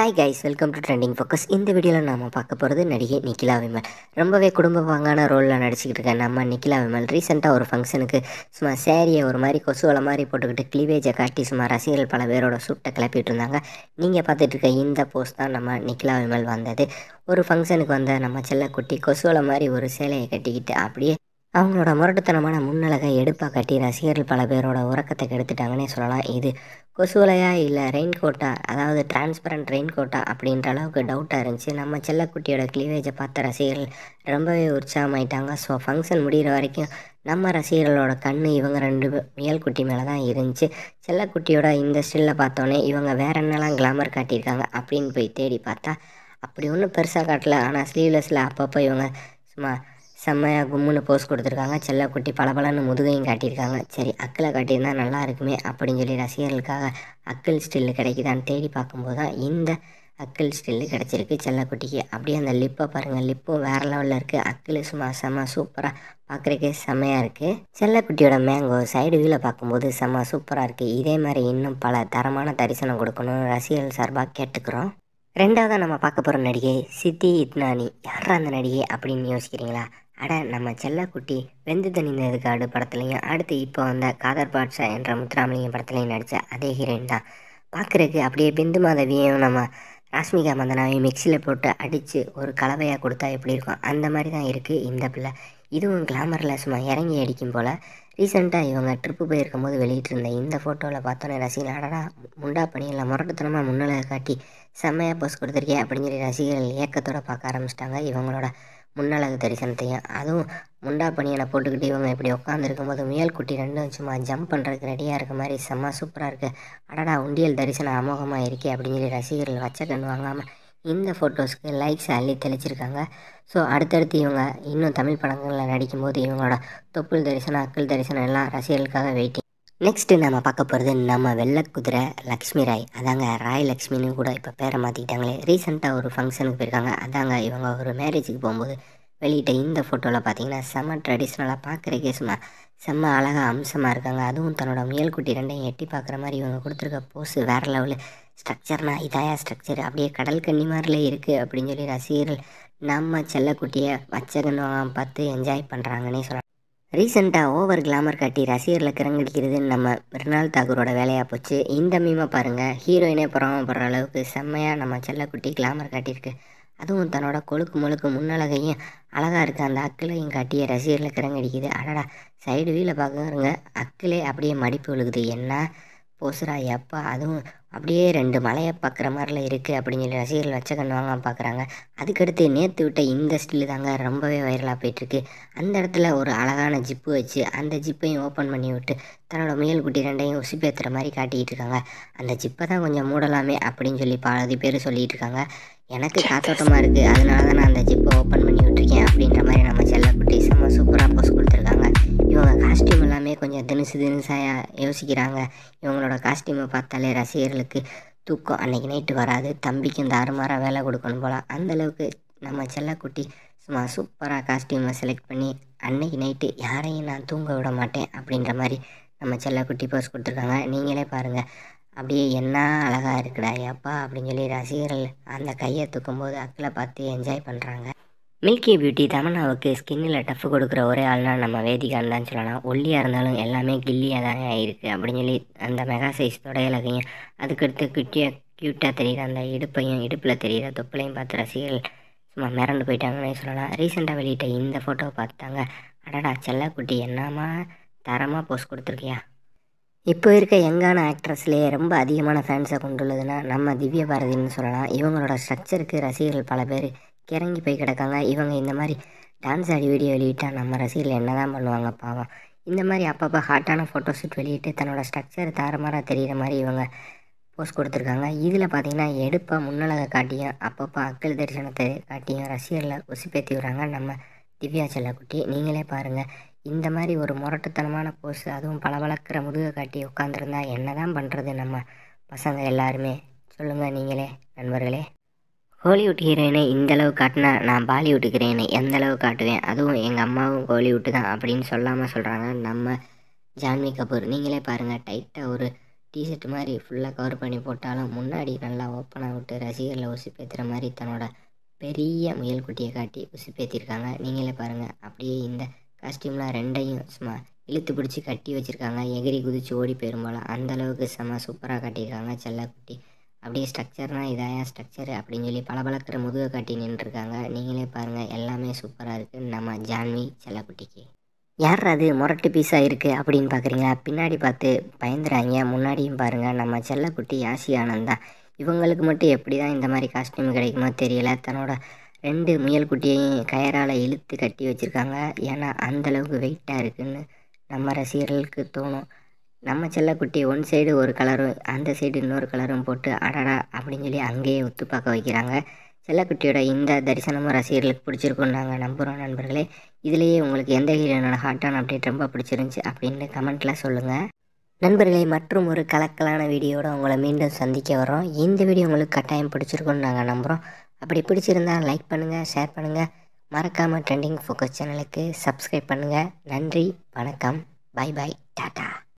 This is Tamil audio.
hi guys welcome to trending focus இந்த வீடியோவில் நாம பார்க்க போகிறது நடிகை நிக்கிலா விமல் ரொம்பவே குடும்ப பாங்கான ரோலில் நடிச்சுக்கிட்டு இருக்க நம்ம நிக்கிலா விமல் ரீசெண்டாக ஒரு ஃபங்க்ஷனுக்கு சும்மா சேரியை ஒரு மாதிரி கொசுவலை மாதிரி போட்டுக்கிட்டு கிளீவேஜை காட்டி சும்மா ரசிகர்கள் பல பேரோட சுட்டை கிளப்பிட்டு இருந்தாங்க நீங்கள் பார்த்துட்டு இருக்க இந்த போஸ்ட் தான் நம்ம நிக்கிலா விமல் வந்தது ஒரு ஃபங்க்ஷனுக்கு வந்த நம்ம செல்லக்குட்டி கொசுவலை மாதிரி ஒரு சேலையை கட்டிக்கிட்டு அப்படியே அவங்களோட முரட்டுத்தனமான முன்னழகை எடுப்பாக கட்டி ரசிகர்கள் பல பேரோட உறக்கத்தை கெடுத்துட்டாங்கன்னே சொல்லலாம் இது கொசுவலையா இல்லை ரெயின் கோட்டா அதாவது டிரான்ஸ்பரண்ட் ரெயின் கோட்டா அப்படின்ற அளவுக்கு டவுட்டாக இருந்துச்சு நம்ம செல்லக்குட்டியோட கிளீவேஜை பார்த்த ரசிகர்கள் ரொம்பவே உற்சாகமாயிட்டாங்க ஸோ ஃபங்க்ஷன் முடிகிற வரைக்கும் நம்ம ரசிகர்களோட கண் இவங்க ரெண்டு பே- முயல் குட்டி மேலே தான் இருந்துச்சு செல்லக்குட்டியோட இந்த ஸ்டில்லை பார்த்தோன்னே இவங்க வேற என்னெல்லாம் கிளாமர் காட்டியிருக்காங்க அப்படின்னு போய் தேடி பார்த்தா அப்படி ஒன்றும் பெருசாக காட்டல ஆனால் ஸ்லீவ்லெஸில் அப்பப்போ இவங்க சும்மா செம்மையாக கும்முன்னு போஸ் கொடுத்துருக்காங்க செல்லக்குட்டி பளபளன்னு முதுகையும் காட்டியிருக்காங்க சரி அக்கில் காட்டியிருந்தா நல்லா இருக்குமே அப்படின்னு சொல்லி ரசிகர்களுக்காக அக்கிள் ஸ்டில்லு கிடைக்குதான்னு தேடி பார்க்கும்போது தான் இந்த அக்கிள் ஸ்டில்லு கிடச்சிருக்கு செல்லக்குட்டிக்கு அப்படியே அந்த லிப்பை பாருங்கள் லிப்பும் வேறு லெவலில் இருக்குது அக்கிள் சும்மா செம்ம சூப்பராக பார்க்குறக்கே செம்மையாக இருக்குது செல்லக்குட்டியோட மேங்கோ சைடு வியூவில் பார்க்கும்போது செம்ம சூப்பராக இருக்குது இதே மாதிரி இன்னும் பல தரமான தரிசனம் கொடுக்கணும்னு ரசிகர்கள் சார்பாக கேட்டுக்கிறோம் ரெண்டாவதாக நம்ம பார்க்க போகிற நடிகை சித்தி இத்னானி யாரா அந்த நடிகை அப்படின்னு யோசிக்கிறீங்களா அட நம்ம செல்லக்குட்டி வெந்து தணிந்தது காடு படத்துலையும் அடுத்து இப்போ வந்த காதர் பாட்ஷா என்ற முத்துராமலிங்கம் படத்துலையும் நடித்த அதே ஹீரோயின் தான் பார்க்குறதுக்கு அப்படியே பிந்து மாதவியையும் நம்ம ராஷ்மிகா மந்தனாவையும் மிக்சியில் போட்டு அடித்து ஒரு கலவையாக கொடுத்தா எப்படி இருக்கும் அந்த மாதிரி தான் இருக்குது இந்த பிள்ளை இதுவும் கிளாமரில் சும்மா இறங்கி அடிக்கும் போல் ரீசெண்டாக இவங்க ட்ரிப்பு போயிருக்கும் போது வெளியிட்டிருந்த இந்த ஃபோட்டோவில் பார்த்தோன்னே ரசிகர்கள் அடடா முண்டா பணியில் முரட்டுத்தனமாக முன்னலை காட்டி செம்மையாக போஸ் கொடுத்துருக்கே அப்படின்னு சொல்லி ரசிகர்கள் ஏக்கத்தோட பார்க்க ஆரம்பிச்சிட்டாங்க இவங்களோட முன்னழகு தரிசனத்தையும் அதுவும் முண்டா பனியனை போட்டுக்கிட்டு இவங்க இப்படி உட்காந்துருக்கும் போது முயல் குட்டி ரெண்டும் சும்மா ஜம்ப் பண்ணுறதுக்கு ரெடியாக இருக்க மாதிரி செம்ம சூப்பராக இருக்குது அடடா உண்டியல் தரிசனம் அமோகமாக இருக்கே அப்படின்னு சொல்லி ரசிகர்கள் வச்ச கண் வாங்காமல் இந்த ஃபோட்டோஸ்க்கு லைக்ஸ் அள்ளி தெளிச்சிருக்காங்க ஸோ அடுத்தடுத்து இவங்க இன்னும் தமிழ் படங்களில் நடிக்கும்போது இவங்களோட தொப்புள் தரிசனம் அக்கல் தரிசனம் எல்லாம் ரசிகர்களுக்காக வெயிட்டிங் நெக்ஸ்ட்டு நம்ம பார்க்க போகிறது நம்ம வெள்ளக்குதிரை லக்ஷ்மி ராய் அதாங்க ராய் லக்ஷ்மின்னு கூட இப்போ பேரை மாற்றிக்கிட்டாங்களே ரீசெண்டாக ஒரு ஃபங்க்ஷனுக்கு போயிருக்காங்க அதாங்க இவங்க ஒரு மேரேஜுக்கு போகும்போது வெளியிட்ட இந்த ஃபோட்டோவில் பார்த்தீங்கன்னா செம்ம ட்ரெடிஷ்னலாக பார்க்குறக்கே சும்மா செம்ம அழகாக அம்சமாக இருக்காங்க அதுவும் தன்னோட முயல் குட்டி ரெண்டையும் எட்டி பார்க்குற மாதிரி இவங்க கொடுத்துருக்க போஸ் வேறு லெவலு ஸ்ட்ரக்சர்னா இதாயா ஸ்ட்ரக்சர் அப்படியே கடல் கன்னி மாதிரில இருக்குது அப்படின்னு சொல்லி ரசிகர்கள் நம்ம செல்லக்குட்டியை வச்சகன்னு பார்த்து என்ஜாய் பண்ணுறாங்கன்னே சொல்லலாம் ரீசெண்டாக ஓவர் கிளாமர் காட்டி ரசிகர்களை கிறங்கடிக்கிறது நம்ம மிருனால் தாகூரோட வேலையாக போச்சு இந்த மீமை பாருங்கள் ஹீரோயினே பொறாமப்படுற அளவுக்கு செம்மையாக நம்ம செல்லக்குட்டி கிளாமர் காட்டியிருக்கு அதுவும் தன்னோட கொழுக்கு முழுக்கு முன்னழகையும் அழகாக இருக்க அந்த அக்கிளையும் காட்டிய ரசிகர்களை கிறங்கடிக்குது அடடா சைடு வீல பார்க்குறங்க அக்கிலே அப்படியே மடிப்பு விழுகுது என்ன போசுரா எப்பா அதுவும் அப்படியே ரெண்டு மலையை பார்க்குற மாதிரில இருக்குது அப்படின்னு சொல்லி ரசிகர்கள் வச்ச கண் வாங்க பார்க்குறாங்க அதுக்கடுத்து நேற்று விட்ட இந்த ஸ்டில்லு தாங்க ரொம்பவே வைரலாக போயிட்டுருக்கு அந்த இடத்துல ஒரு அழகான ஜிப்பு வச்சு அந்த ஜிப்பையும் ஓப்பன் பண்ணி விட்டு தன்னோட முயல் குட்டி ரெண்டையும் உசிப்பேத்துற மாதிரி காட்டிக்கிட்டு இருக்காங்க அந்த ஜிப்பை தான் கொஞ்சம் மூடலாமே அப்படின்னு சொல்லி பாதி பேர் சொல்லிட்டு இருக்காங்க எனக்கு காத்தோட்டமாக இருக்குது அதனால தான் நான் அந்த ஜிப்பை ஓப்பன் பண்ணி விட்டுருக்கேன் அப்படின்ற மாதிரி நம்ம செல்லக்குட்டி செம்ம சூப்பராக போஸ் கொடுத்துருக்காங்க இவங்க காஸ்டியூம் எல்லாமே கொஞ்சம் தினுசு தினுசாக யோசிக்கிறாங்க இவங்களோட காஸ்டியூமை பார்த்தாலே ரசிகர்களுக்கு தூக்கம் அன்னைக்கு நைட்டு வராது தம்பிக்கும் தாறுமாறாக வேலை கொடுக்கணும் போல் அந்தளவுக்கு நம்ம செல்லக்குட்டி சும்மா சூப்பராக காஸ்டியூமை செலக்ட் பண்ணி அன்னைக்கு நைட்டு யாரையும் நான் தூங்க விட மாட்டேன் அப்படின்ற மாதிரி நம்ம செல்லக்குட்டி போஸ் கொடுத்துருக்காங்க நீங்களே பாருங்கள் அப்படியே என்ன அழகாக இருக்குடா அப்பா அப்படின்னு சொல்லி ரசிகர்கள் அந்த கையை தூக்கும்போது அக்கில் பார்த்து என்ஜாய் பண்ணுறாங்க மில்கி பியூட்டி தமன்னாவுக்கு ஸ்கின்னில் டஃப் கொடுக்குற ஒரே ஆள்னா நம்ம வேதிகான்னு தான் சொல்லலாம் ஒல்லியாக இருந்தாலும் எல்லாமே கில்லியாக தானே இருக்குது அப்படின்னு சொல்லி அந்த மெகா சைஸ் தொடையலகையும் அதுக்கடுத்து குட்டியாக க்யூட்டாக தெரியுற அந்த இடுப்பையும் இடுப்பில் தெரியுற தொப்புளையும் பார்த்து ரசிகர்கள் சும்மா மிரண்டு போயிட்டாங்கன்னே சொல்லலாம் ரீசெண்டாக வெளியிட்ட இந்த ஃபோட்டோவை பார்த்தாங்க அடடா செல்லக்குட்டி என்னம்மா தரமாக போஸ்ட் கொடுத்துருக்கியா இப்போ இருக்க யங்கான ஆக்ட்ரஸ்லேயே ரொம்ப அதிகமான ஃபேன்ஸை கொண்டுள்ளதுன்னா நம்ம திவ்ய பாரதின்னு சொல்லலாம் இவங்களோட ஸ்ட்ரக்சருக்கு ரசிகர்கள் பல பேர் கிறங்கி போய் கிடக்காங்க இவங்க இந்த மாதிரி டான்ஸ் ஆடி வீடியோ வெளியிட்டால் நம்ம ரசிகர்கள் என்ன தான் பண்ணுவாங்க பாவம் இந்த மாதிரி அப்பப்போ ஹாட்டான ஃபோட்டோஷூட் வெளியிட்டு தன்னோட ஸ்ட்ரக்சர் தாறுமாறாக தெரிகிற மாதிரி இவங்க போஸ்ட் கொடுத்துருக்காங்க இதில் பார்த்தீங்கன்னா எடுப்பாக முன்னழகை காட்டியும் அப்பப்போ அக்கல் தரிசனத்தை காட்டியும் ரசிகர்களை உசுப்பேற்றி விடுறாங்க நம்ம திவ்யா செல்லக்குட்டி நீங்களே பாருங்கள் இந்த மாதிரி ஒரு முரட்டுத்தனமான போஸ் அதுவும் பளபளக்கிற முதுகை காட்டி உட்காந்துருந்தா என்ன தான் பண்ணுறது நம்ம பசங்க எல்லாருமே சொல்லுங்கள் நீங்களே நண்பர்களே ஹாலிவுட் ஹீரோயினை இந்த அளவு காட்டினா நான் பாலிவுட் ஹீரோயினை எந்த அளவு காட்டுவேன் அதுவும் எங்கள் அம்மாவும் ஹாலிவுட்டு தான் அப்படின்னு சொல்லாமல் சொல்கிறாங்க நம்ம ஜான்வி கபூர் நீங்களே பாருங்கள் டைட்டாக ஒரு டிஷர்ட் மாதிரி ஃபுல்லாக கவர் பண்ணி போட்டாலும் முன்னாடி நல்லா ஓப்பனாக விட்டு ரசிகர்களை உசுப்பேற்றுற மாதிரி தன்னோட பெரிய முயல் குட்டியை காட்டி உசுப்பேற்றிருக்காங்க நீங்களே பாருங்கள் அப்படியே இந்த காஸ்டியூம்லாம் ரெண்டையும் சும்மா இழுத்து பிடிச்சி கட்டி வச்சுருக்காங்க எகிரி குதிச்சு ஓடி போயிரும் போல் அந்தளவுக்கு செம்ம சூப்பராக காட்டியிருக்காங்க செல்லக்குட்டி அப்படியே ஸ்ட்ரக்சர்னால் இதாயா ஸ்ட்ரக்சர் அப்படின்னு சொல்லி பளபளக்கிற முதுகை காட்டி நின்றுருக்காங்க நீங்களே பாருங்கள் எல்லாமே சூப்பராக இருக்குது நம்ம ஜான்வி செல்லக்குட்டிக்கு யார் அது முரட்டு பீஸாக இருக்குது அப்படின்னு பார்க்குறீங்களா பின்னாடி பார்த்து பயந்துறாங்க முன்னாடியும் பாருங்கள் நம்ம செல்லக்குட்டி யாசி ஆனந்த் தான் இவங்களுக்கு மட்டும் எப்படி தான் இந்த மாதிரி காஸ்டியூம் கிடைக்குமோ தெரியல தன்னோட ரெண்டு முயல் குட்டியையும் கயரால் இழுத்து கட்டி வச்சுருக்காங்க ஏன்னா அந்தளவுக்கு வெயிட்டாக இருக்குன்னு நம்ம ரசிகர்களுக்கு தோணும் நம்ம செல்லக்குட்டி ஒன் சைடு ஒரு கலரும் அந்த சைடு இன்னொரு கலரும் போட்டு அடடா அப்படின்னு சொல்லி அங்கேயே ஒத்து பார்க்க வைக்கிறாங்க செல்லக்குட்டியோட இந்த தரிசனமும் ரசிகர்களுக்கு பிடிச்சிருக்குன்னு நாங்கள் நம்புகிறோம் நண்பர்களே இதுலேயே உங்களுக்கு எந்த ஹீரோனோட ஹாட்டான அப்டேட் ரொம்ப பிடிச்சிருந்துச்சி அப்படின்னு கமெண்ட்டில் சொல்லுங்கள் நண்பர்களே மற்றும் ஒரு கலக்கலான வீடியோட உங்களை மீண்டும் சந்திக்க வரோம் இந்த வீடியோ உங்களுக்கு கட்டாயம் பிடிச்சிருக்குன்னு நாங்கள் நம்புகிறோம் அப்படி பிடிச்சிருந்தா லைக் பண்ணுங்கள் ஷேர் பண்ணுங்கள் மறக்காமல் ட்ரெண்டிங் ஃபோக்கஸ் சேனலுக்கு சப்ஸ்கிரைப் பண்ணுங்கள் நன்றி வணக்கம் பை பை டாட்டா